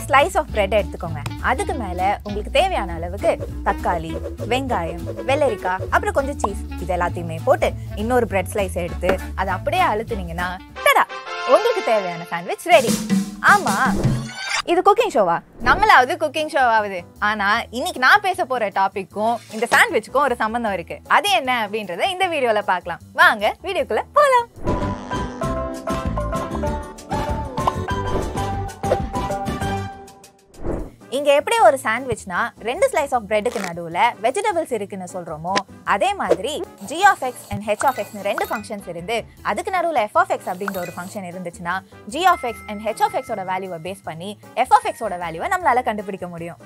slice of bread எடுத்துக்கோங்க அதுக்கு மேல உங்களுக்கு தேவையான அளவுக்கு தக்காளி வெங்காயம் வெள்ளரிக்காய் அப்புறம் கொஞ்சம் சீஸ் இது எல்லாத்தையுமே போட்டு இன்னொரு பிரெட் ஸ்லைஸ் எடுத்து அதை அப்படியே அழுத்துனீங்கன்னா டடா உங்களுக்கு தேவையான சாண்ட்விச் ரெடி ஆமா இது குக்கிங் ஷோவா நம்மளாவது குக்கிங் ஷோவாகுது ஆனா இன்னைக்கு நான் பேச போற டாபிக்கும் இந்த சாண்ட்விச்சுக்கும் ஒரு சம்பந்தம் இருக்கு அது என்ன அப்படின்றத இந்த வீடியோல பார்க்கலாம் வாங்க வீடியோக்குள்ள போலாம் இங்க எப்படி ஒரு சாண்ட்விச்னா ரெண்டு ஸ்லைஸ் ஆஃப் பிரெட்டுக்கு நடுவுல வெஜிடபிள்ஸ் இருக்குன்னு சொல்றோமோ அதே மாதிரி G of X and H of எக்ஸ்னு ரெண்டு ஃபங்க்ஷன்ஸ் இருந்து அதுக்கு நடுவுல எஃப் ஆஃப் எக்ஸ் அப்படின்ற ஒரு ஃபங்க்ஷன் இருந்துச்சுன்னா G of X and H of எக்ஸோட வேல்யூவை பேஸ் பண்ணி எஃப் ஆஃப் எக்ஸோட வேல்யூவை நம்மளால கண்டுபிடிக்க முடியும்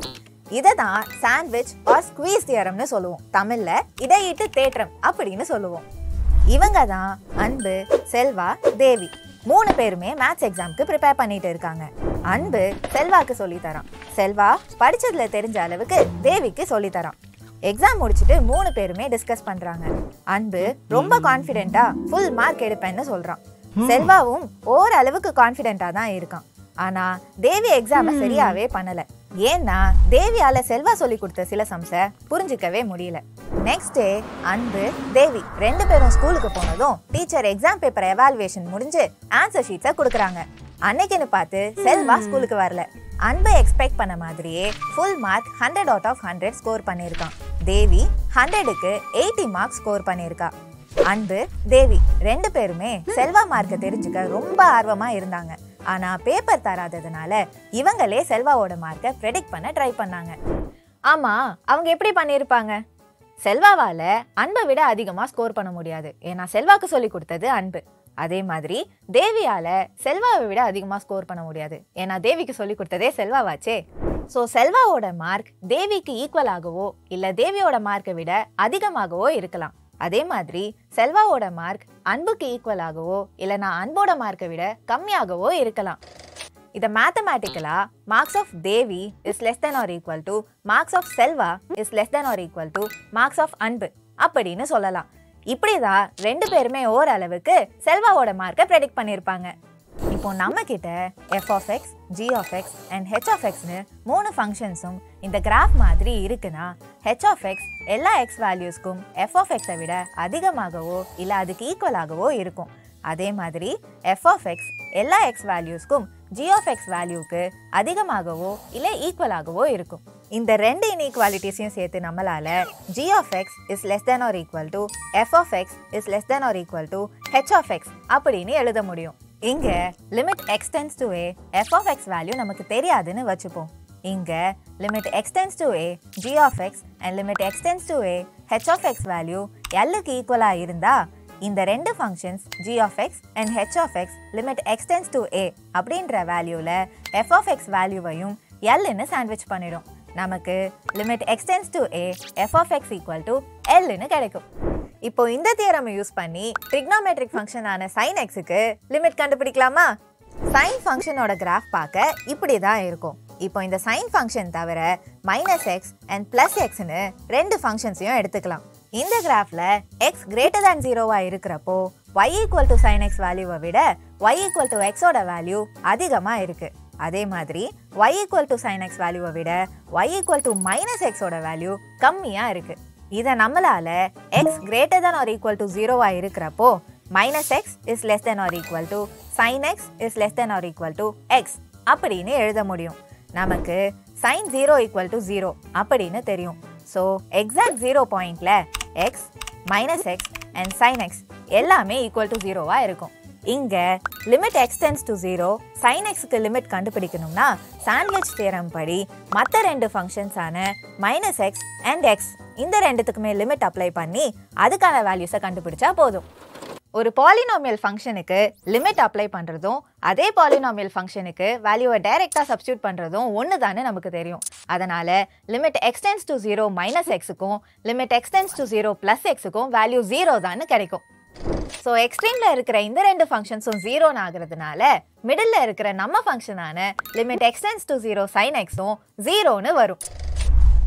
இதை தான் சாண்ட்விச் ஆர் ஸ்குவீஸ் தியரம்னு சொல்லுவோம் தமிழ்ல இடையிட்டு தேற்றம் அப்படின்னு சொல்லுவோம் இவங்க தான் அன்பு செல்வா தேவி மூணு பேருமே மேத்ஸ் எக்ஸாம்க்கு ப்ரிப்பேர் பண்ணிட்டு இருக்காங்க அன்பு செல்வாக்கு சொல்லி தரான் செல்வா படிச்சதுல தெரிஞ்ச அளவுக்கு தேவிக்கு சொல்லி தரான் எக்ஸாம் முடிச்சுட்டு மூணு பேருமே டிஸ்கஸ் பண்றாங்க அன்பு ரொம்ப கான்ஃபிடென்ட்டா ஃபுல் மார்க் எடுப்பேன்னு சொல்றான் செல்வாவும் ஓரளவுக்கு கான்ஃபிடென்ட்டா தான் இருக்கான் ஆனா தேவி எக்ஸாம சரியாவே பண்ணல ஏன்னா தேவியால செல்வா சொல்லி கொடுத்த சில சம்ஸ புரிஞ்சுக்கவே முடியல நெக்ஸ்ட் டே அன்பு தேவி ரெண்டு பேரும் ஸ்கூலுக்கு போனதும் டீச்சர் எக்ஸாம் பேப்பர் எவாலுவேஷன் முடிஞ்சு ஆன்சர் ஷீட்ஸை கொடுக்குறாங்க அன்னைக்குன்னு பார்த்து செல்வா ஸ்கூலுக்கு வரல அன்பை எக்ஸ்பெக்ட் பண்ண மாதிரியே full mark hundred out of hundred score பண்ணியிருக்கான் தேவி ஹண்ட்ரடுக்கு எயிட்டி மார்க் ஸ்கோர் பண்ணியிருக்கா அன்பு தேவி ரெண்டு பேருமே செல்வா மார்க்கை தெரிஞ்சுக்க ரொம்ப ஆர்வமா இருந்தாங்க ஆனா பேப்பர் தராததுனால இவங்களே செல்வாவோட மார்க்கை ப்ரெடிக்ட் பண்ண ட்ரை பண்ணாங்க ஆமா அவங்க எப்படி பண்ணியிருப்பாங்க செல்வாவால அன்பை விட அதிகமா ஸ்கோர் பண்ண முடியாது ஏன்னா செல்வாக்கு சொல்லி கொடுத்தது அன்பு அதே மாதிரி தேவியால செல்வாவை விட அதிகமா ஸ்கோர் பண்ண முடியாது ஏன்னா தேவிக்கு சொல்லி கொடுத்ததே செல்வாவாச்சே ஸோ செல்வாவோட மார்க் தேவிக்கு ஈக்குவலாகவோ இல்லை தேவியோட மார்க்கை விட அதிகமாகவோ இருக்கலாம் அதே மாதிரி செல்வாவோட மார்க் அன்புக்கு ஈக்குவலாகவோ இல்லைனா அன்போட மார்க்கை விட கம்மியாகவோ இருக்கலாம் இதை மேத்தமேட்டிக்கலா marks of Devi is less than or equal to marks of Selva is less than or equal to marks of Anbu அப்படின்னு சொல்லலாம் இப்படிதான் ரெண்டு பேருமே ஓரளவுக்கு செல்வாவோட மார்க்கை ப்ரெடிக்ட் பண்ணியிருப்பாங்க இப்போ நம்ம கிட்ட F of X G of X and H of எக்ஸ்னு மூணு ஃபங்க்ஷன்ஸும் இந்த கிராஃப் மாதிரி இருக்குன்னா ஹெச் ஆஃப் எக்ஸ் எல்லா எக்ஸ் வேல்யூஸ்க்கும் எஃப் ஆஃப் எக்ஸை விட அதிகமாகவோ இல்லை அதுக்கு ஈக்குவலாகவோ இருக்கும் அதே மாதிரி எஃப் ஆஃப் எக்ஸ் எல்லா எக்ஸ் வேல்யூஸ்க்கும் ஜி ஆஃப் எக்ஸ் வேல்யூக்கு அதிகமாகவோ இல்லை ஈக்குவலாகவோ இருக்கும் இந்த ரெண்டு இன்இக்வாலிட்டிஸையும் சேர்த்து நம்மளால G of X is less than or equal to F of X is less than or equal to H of X அப்படின்னு எழுத முடியும் இங்க limit X tends to A F of X value நமக்கு தெரியாதுன்னு வச்சுப்போம் இங்க limit X tends to A G of X and limit X tends to A H of X value எல்லுக்கு ஈக்குவலா இருந்தா இந்த ரெண்டு functions G of X and H of X limit X tends to A அப்படின்ற வேல்யூல எஃப் ஆஃப் எக்ஸ் வேல்யூவையும் எல்லுன்னு sandwich பண்ணிடும் நமக்கு limit X tends to A F of X equal to எல்லுன்னு கிடைக்கும் இப்போ இந்த தியரம் யூஸ் பண்ணி ட்ரிக்னோமெட்ரிக் ஃபங்க்ஷனான சைன் எக்ஸுக்கு லிமிட் கண்டுபிடிக்கலாமா சைன் ஃபங்க்ஷனோட கிராஃப் பார்க்க இப்படி தான் இருக்கும் இப்போ இந்த சைன் ஃபங்க்ஷன் தவிர மைனஸ் எக்ஸ் அண்ட் பிளஸ் எக்ஸ்னு ரெண்டு ஃபங்க்ஷன்ஸையும் எடுத்துக்கலாம் இந்த கிராஃப்ல எக்ஸ் கிரேட்டர் தேன் ஜீரோவா இருக்கிறப்போ Y equal to sine X வேல்யூவை விட ஒய் ஈக்குவல் டு எக்ஸோட வேல்யூ அதிகமாக இருக்கு அதே மாதிரி Y equal to sine X வேல்யூவை விட ஒய் ஈக்குவல் டு மைனஸ் எக்ஸோட வேல்யூ கம்மியாக இருக்கு இதை நம்மளால X greater than or equal to ஜீரோவா இருக்கிறப்போ minus X is less than or equal to sine X is less than or equal to X அப்படின்னு எழுத முடியும் நமக்கு sine zero equal to zero அப்படின்னு தெரியும் ஸோ எக்ஸாக்ட் ஜீரோ பாயிண்ட்ல X minus X and sine X எல்லாமே equal to ஜீரோவா இருக்கும் இங்க limit X tends to zero sine எக்ஸ்க்கு லிமிட் கண்டுபிடிக்கணும்னா சாண்ட்விச் தியரம் படி மற்ற ரெண்டு ஃபங்க்ஷன்ஸான மைனஸ் எக்ஸ் அண்ட் எக்ஸ் இந்த ரெண்டுத்துக்குமே லிமிட் அப்ளை பண்ணி அதுக்கான வேல்யூஸை கண்டுபிடிச்சா போதும் ஒரு பாலினாமியல் ஃபங்க்ஷனுக்கு லிமிட் அப்ளை பண்ணுறதும் அதே பாலினாமியல் ஃபங்க்ஷனுக்கு வேல்யூவை டைரெக்டாக சப்ஸ்டியூட் பண்ணுறதும் ஒன்று தானே நமக்கு தெரியும் அதனால் limit X tends to zero minus எக்ஸுக்கும் limit X tends to zero plus எக்ஸுக்கும் வேல்யூ ஜீரோ தான் கிடைக்கும் ஸோ எக்ஸ்ட்ரீமில் இருக்கிற இந்த ரெண்டு ஃபங்க்ஷன்ஸும் ஜீரோன்னு ஆகுறதுனால மிடில் இருக்கிற நம்ம ஃபங்க்ஷனான limit X tends to zero sine எக்ஸும் ஜீரோன்னு வரும்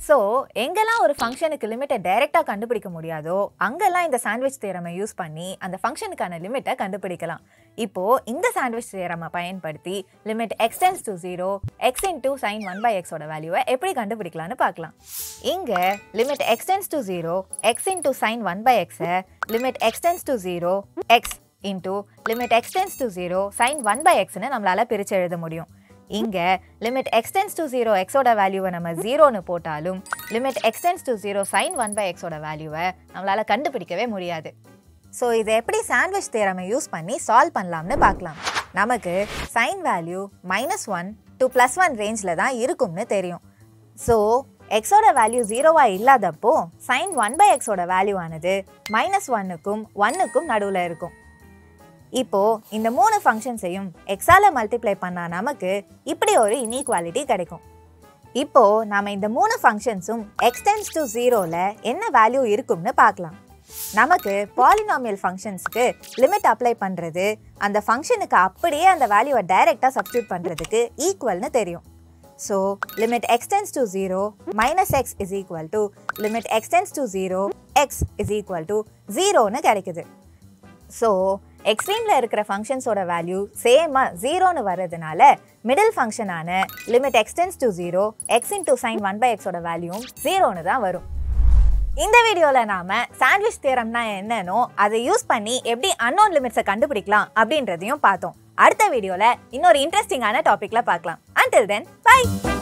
ஸோ எங்கெல்லாம் ஒரு ஃபங்க்ஷனுக்கு லிமிட்டை டைரெக்டாக கண்டுபிடிக்க முடியாதோ அங்கெல்லாம் இந்த சாண்ட்விச் தியரமை யூஸ் பண்ணி அந்த ஃபங்க்ஷனுக்கான லிமிட்டை கண்டுபிடிக்கலாம் இப்போ இந்த சாண்ட்விச் தியரமை பயன்படுத்தி limit X tends to zero X into sine one by எக்ஸோட வேல்யூவை எப்படி கண்டுபிடிக்கலாம்னு பார்க்கலாம் இங்கே limit X tends to zero X into sine one by எக்ஸை limit X tends to zero X into limit X tends to zero sine one by எக்ஸ்னு நம்மளால் பிரித்து எழுத முடியும் இங்கே லிமிட் எக்ஸ்டென்ஸ் டு ஜீரோ எக்ஸோட வேல்யூவை நம்ம ஜீரோன்னு போட்டாலும் limit X tends to zero sine one by எக்ஸோட வேல்யூவை நம்மளால் கண்டுபிடிக்கவே முடியாது ஸோ இதை எப்படி சாண்ட்விச் தேரமை யூஸ் பண்ணி சால்வ் பண்ணலாம்னு பார்க்கலாம் நமக்கு sine value minus one to plus one ரேஞ்சில் தான் இருக்கும்னு தெரியும் ஸோ எக்ஸோட வேல்யூ ஜீரோவாக இல்லாதப்போ சைன் ஒன் பை எக்ஸோட வேல்யூ ஆனது மைனஸ் ஒன்னுக்கும் ஒன்னுக்கும் நடுவில் இருக்கும் இப்போ இந்த மூணு ஃபங்க்ஷன்ஸையும் எக்ஸால மல்டிப்ளை பண்ணா நமக்கு இப்படி ஒரு இன்இக்வாலிட்டி கிடைக்கும் இப்போ நாம இந்த மூணு ஃபங்க்ஷன்ஸும் எக்ஸ்டென்ஸ் டு ஜீரோல என்ன வேல்யூ இருக்கும்னு பார்க்கலாம் நமக்கு பாலினாமியல் ஃபங்க்ஷன்ஸ்க்கு லிமிட் அப்ளை பண்ணுறது அந்த ஃபங்க்ஷனுக்கு அப்படியே அந்த வேல்யூவை டைரெக்டாக சப்ஸ்டியூட் பண்ணுறதுக்கு ஈக்குவல்னு தெரியும் so limit X tends to zero minus X is equal to limit X tends to zero X is equal to ஜீரோன்னு கிடைக்குது ஸோ எக்ஸ்ட்ரீமில் இருக்கிற ஃபங்க்ஷன்ஸோட வேல்யூ சேமாக ஜீரோன்னு வர்றதுனால மிடில் ஃபங்க்ஷனான limit X tends to zero X into sine one by எக்ஸோட வேல்யூவும் ஜீரோன்னு தான் வரும் இந்த வீடியோவில் நாம சாண்ட்விச் தியரம்னா என்னன்னோ அதை யூஸ் பண்ணி எப்படி அன்னோன் லிமிட்ஸை கண்டுபிடிக்கலாம் அப்படின்றதையும் பார்த்தோம் அடுத்த வீடியோவில் இன்னொரு இன்ட்ரெஸ்டிங்கான டாப்பிக்கில் பார்க்கலாம் அன்டில் தென் பை